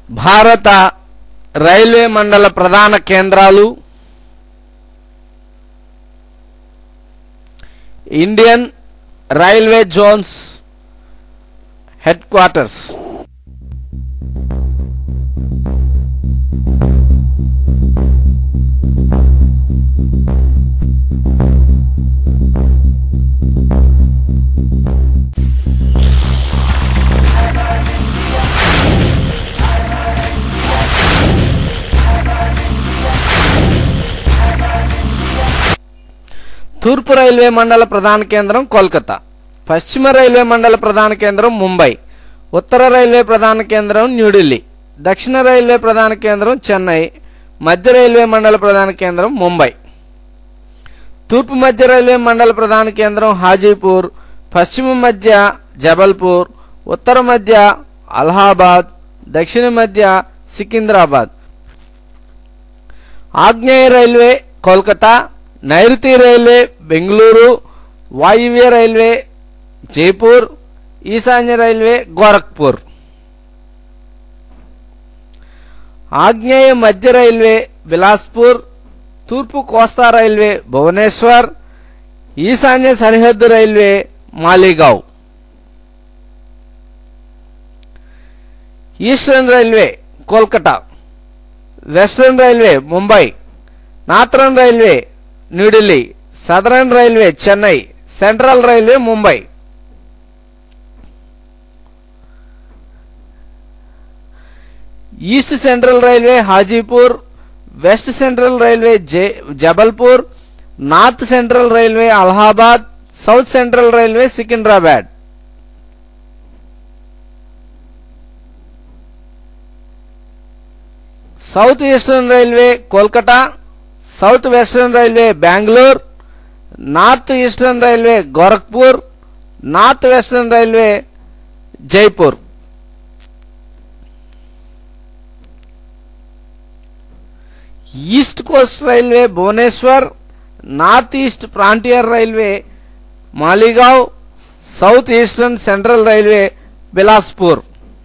భారత రైల్వే మండల ప్రధాన కేంద్రాలు Indian railway zones headquarters తూర్పు రైల్వే మండల ప్రధాన కేంద్రం కోల్కతా పశ్చిమ రైల్వే మండల ప్రధాన కేంద్రం ముంబై ఉత్తర రైల్వే ప్రధాన కేంద్రం న్యూఢిల్లీ దక్షిణ రైల్వే ప్రధాన కేంద్రం చెన్నై మధ్య రైల్వే మండల ప్రధాన కేంద్రం ముంబై తూర్పు మధ్య రైల్వే మండల ప్రధాన కేంద్రం హాజీపూర్ పశ్చిమ మధ్య జబల్పూర్ ఉత్తర మధ్య అలహాబాద్ దక్షిణ మధ్య సికింద్రాబాద్ ఆగ్నేయ రైల్వే కోల్కతా నైరుతి రైల్వే బెంగళూరు వాయువ్య రైల్వే జైపూర్ ఈశాన్య రైల్వే గోరఖ్పూర్ ఆగ్నేయ మధ్య రైల్వే బిలాస్పూర్ తూర్పు కోస్తా రైల్వే భువనేశ్వర్ ఈశాన్య సరిహద్దు railway Maligaon eastern railway Kolkata western railway Mumbai northern railway New Delhi southern railway Chennai central railway Mumbai east central railway Hajipur west central railway జే- Jabalpur north central railway Allahabad south central railway Secunderabad south eastern railway Kolkata south western railway Bengaluru north eastern railway Gorakhpur north western railway Jaipur east coast railway Bhubaneswar north east frontier railway Maligaon south eastern central railway Bilaspur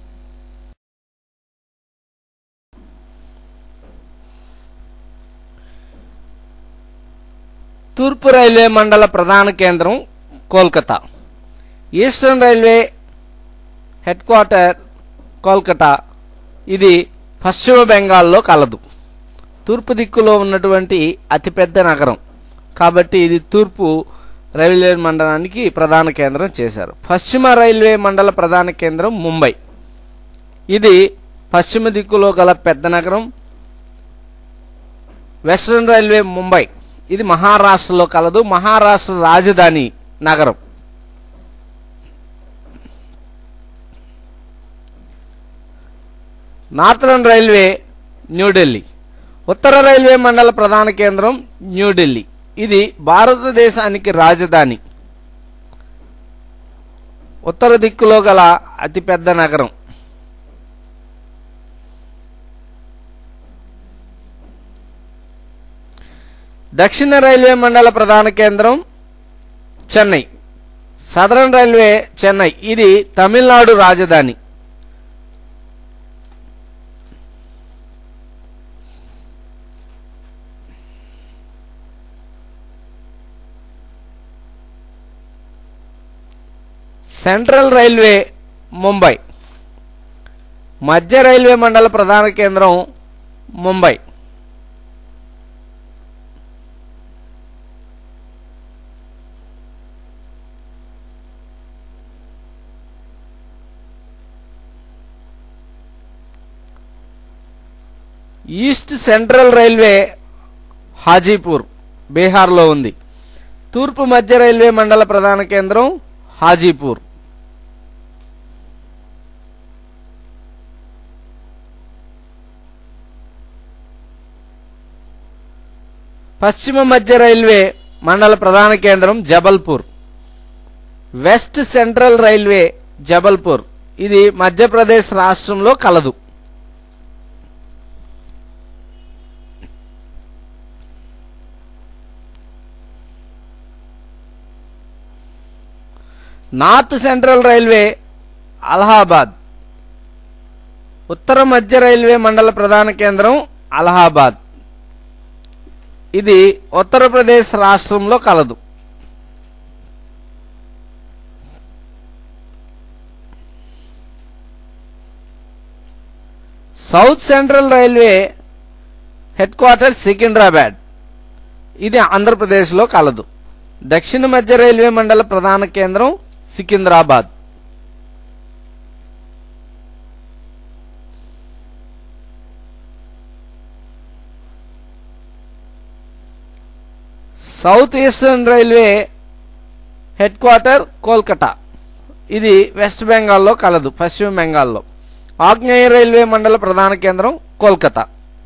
తూర్పు railway మండల ప్రధాన కేంద్రం Kolkata eastern railway headquarter Kolkata ఇది పశ్చిమ బెంగాల్లో కలదు తూర్పు దిక్కులో ఉన్నటువంటి అతిపెద్ద నగరం కాబట్టి ఇది తూర్పు రైల్వే మండలానికి ప్రధాన కేంద్రం చేశారు పశ్చిమ రైల్వే మండల ప్రధాన కేంద్రం ముంబై ఇది పశ్చిమ దిక్కులో గల పెద్ద నగరం వెస్ట్రన్ రైల్వే ముంబై ఇది మహారాష్ట్రలో కలదు మహారాష్ట్ర రాజధాని నగరం నార్థరన్ రైల్వే న్యూఢిల్లీ ఉత్తర రైల్వే మండల ప్రధాన కేంద్రం న్యూఢిల్లీ ఇది భారతదేశానికి రాజధాని ఉత్తర దిక్కులో గల అతిపెద్ద నగరం దక్షిణ రైల్వే మండల ప్రధాన కేంద్రం చెన్నై సదరన్ రైల్వే చెన్నై ఇది తమిళనాడు రాజధాని సెంట్రల్ రైల్వే ముంబై మధ్య రైల్వే మండల ప్రధాన కేంద్రం Mumbai east central railway Hajipur బీహార్లో ఉంది తూర్పు మధ్య రైల్వే మండల ప్రధాన కేంద్రం హాజీపూర్ పశ్చిమ మధ్య రైల్వే మండల ప్రధాన కేంద్రం Jabalpur west central railway Jabalpur ఇది మధ్యప్రదేశ్ రాష్ట్రంలో కలదు నార్త్ సెంట్రల్ రైల్వే అలహాబాద్ ఉత్తర మధ్య రైల్వే మండల ప్రధాన కేంద్రం అలహాబాద్ ఇది ఉత్తరప్రదేశ్ రాష్ట్రంలో కలదు south central railway headquarter Secunderabad ఇది ఆంధ్రప్రదేశ్లో కలదు దక్షిణ మధ్య రైల్వే మండల ప్రధాన కేంద్రం Secunderabad south eastern railway headquarter Kolkata ఇది వెస్ట్ బెంగాల్లో కలదు పశ్చిమ బెంగాల్లో ఆగ్నేయ రైల్వే మండల ప్రధాన కేంద్రం Kolkata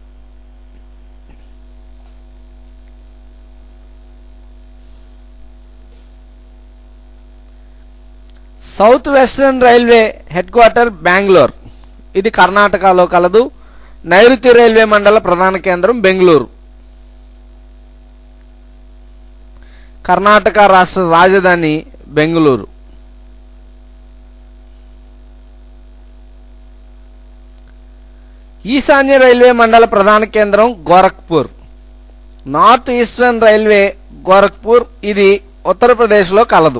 south western railway headquarter Bengaluru ఇది కర్ణాటకలో కలదు నైరుతి రైల్వే మండల ప్రధాన కేంద్రం బెంగళూరు కర్ణాటక రాష్ట్ర రాజధాని బెంగళూరు ఈశాన్య రైల్వే మండల ప్రధాన కేంద్రం Gorakhpur north eastern railway Gorakhpur ఇది ఉత్తరప్రదేశ్లో కలదు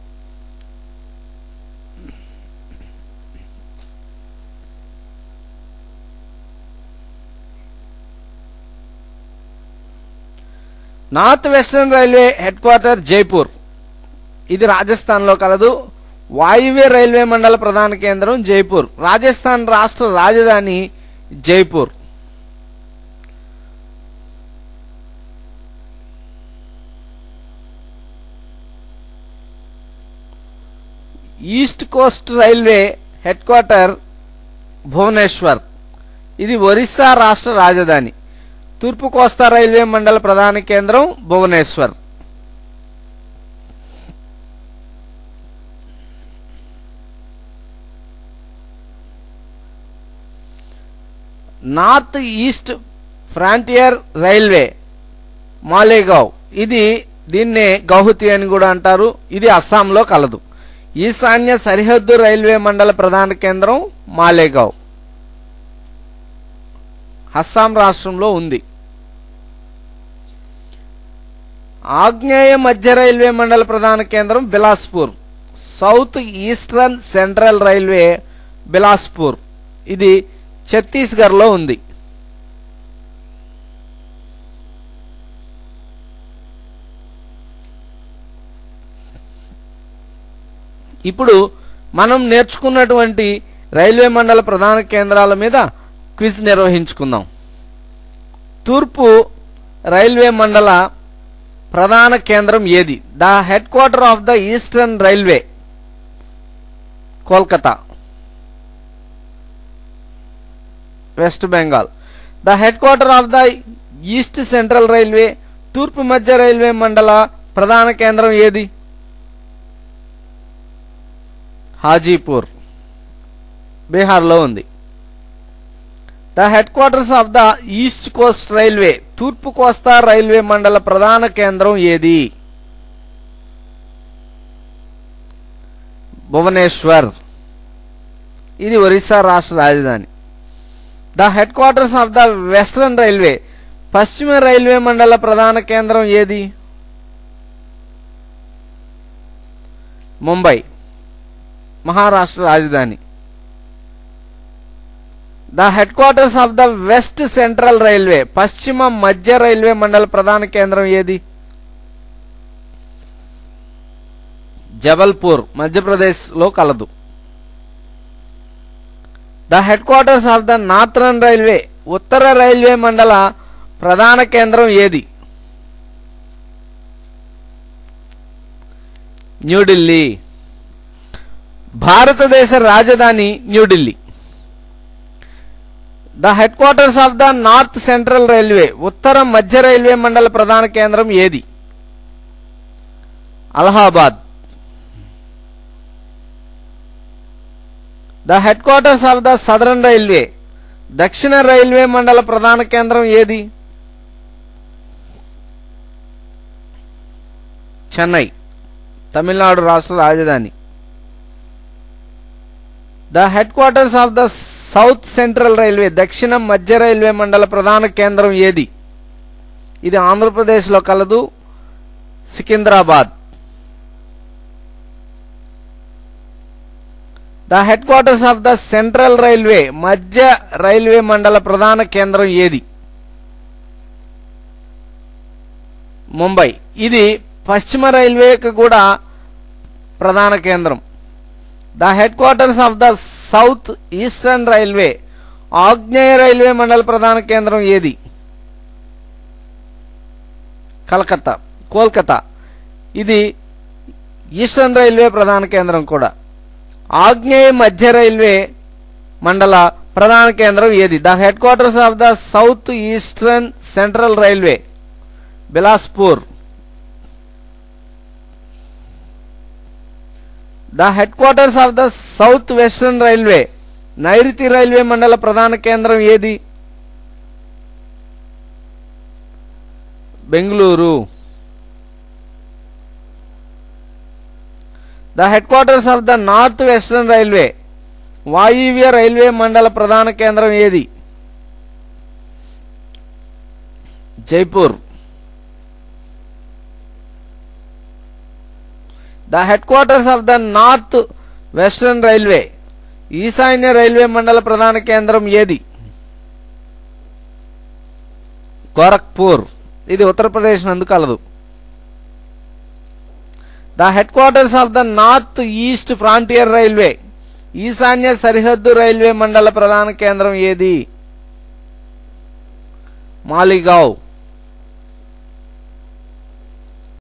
north western railway headquarter Jaipur ఇది రాజస్థాన్లో కలదు వాయువ్య రైల్వే మండల ప్రధాన కేంద్రం జైపూర్ రాజస్థాన్ రాష్ట్ర రాజధాని Jaipur east coast railway headquarter Bhubaneswar ఇది ఒరిస్సా రాష్ట్ర రాజధాని తూర్పు కోస్తా రైల్వే మండల ప్రధాన కేంద్రం Bhubaneswar north east frontier railway Malegaon ఇది దీన్నే గౌహతి అని కూడా అంటారు ఇది అస్సాంలో కలదు ఈశాన్య సరిహద్దు రైల్వే మండల ప్రధాన కేంద్రం మాలేగావ్ అస్సాం రాష్ట్రంలో ఉంది ఆగ్నేయ మధ్య రైల్వే మండల ప్రధాన కేంద్రం Bilaspur south eastern central railway Bilaspur ఇది ఛత్తీస్గఢ్లో ఉంది ఇప్పుడు మనం నేర్చుకున్నటువంటి రైల్వే మండల ప్రధాన కేంద్రాల మీద క్విజ్ నిర్వహించుకుందాం తూర్పు రైల్వే మండల ప్రధాన కేంద్రం ఏది the headquarter of the eastern railway Kolkata west Bengal the headquarter of the east central railway తూర్పు మధ్య రైల్వే మండల ప్రధాన కేంద్రం ఏది హాజీపూర్ బీహార్లో ఉంది the headquarters of the east coast railway తూర్పు కోస్తా రైల్వే మండల ప్రధాన కేంద్రం ఏది భువనేశ్వర్ ఇది ఒరిస్సా రాష్ట్ర రాజధాని the headquarters of the western railway పశ్చిమ రైల్వే మండల ప్రధాన కేంద్రం ఏది ముంబై మహారాష్ట్ర రాజధాని the headquarters of the west central railway పశ్చిమ మధ్య రైల్వే మండల ప్రధాన కేంద్రం ఏది జబల్పూర్ మధ్యప్రదేశ్ లో కలదు the headquarters of the northern railway ఉత్తర రైల్వే మండల ప్రధాన కేంద్రం ఏది న్యూఢిల్లీ భారతదేశ రాజధాని New Delhi the headquarters of the north central railway ఉత్తర మధ్య రైల్వే మండల ప్రధాన కేంద్రం ఏది Allahabad the headquarters of the southern railway దక్షిణ రైల్వే మండల ప్రధాన కేంద్రం ఏది చెన్నై తమిళనాడు రాష్ట్ర రాజధాని the headquarters of the south central railway దక్షిణ మధ్య రైల్వే మండల ప్రధాన కేంద్రం ఏది ఇది ఆంధ్రప్రదేశ్లో కలదు Secunderabad the headquarters of the central railway మధ్య రైల్వే మండల ప్రధాన కేంద్రం ఏది ముంబై ఇది పశ్చిమ రైల్వేకి కూడా ప్రధాన కేంద్రం the headquarters of the south eastern railway ఆగ్నేయ రైల్వే మండల ప్రధాన కేంద్రం ఏది కలకత్తా కోల్కతా ఇది ఈస్టర్న్ రైల్వే ప్రధాన కేంద్రం కూడా ఆగ్నేయ మధ్య రైల్వే మండల ప్రధాన కేంద్రం ఏది the headquarters of the south eastern central railway Bilaspur the headquarters of the south western railway నైరుతి రైల్వే మండల ప్రధాన కేంద్రం ఏది Bengaluru the headquarters of the north western railway వాయువ్య రైల్వే మండల ప్రధాన కేంద్రం ఏది Jaipur the headquarters of the north western railway ఈశాన్య రైల్వే మండల ప్రధాన కేంద్రం ఏది గోరఖ్పూర్ ఇది ఉత్తరప్రదేశ్ నందు కలదు the headquarters of the north east frontier railway ఈశాన్య సరిహద్దు రైల్వే మండల ప్రధాన కేంద్రం ఏది మాలిగావ్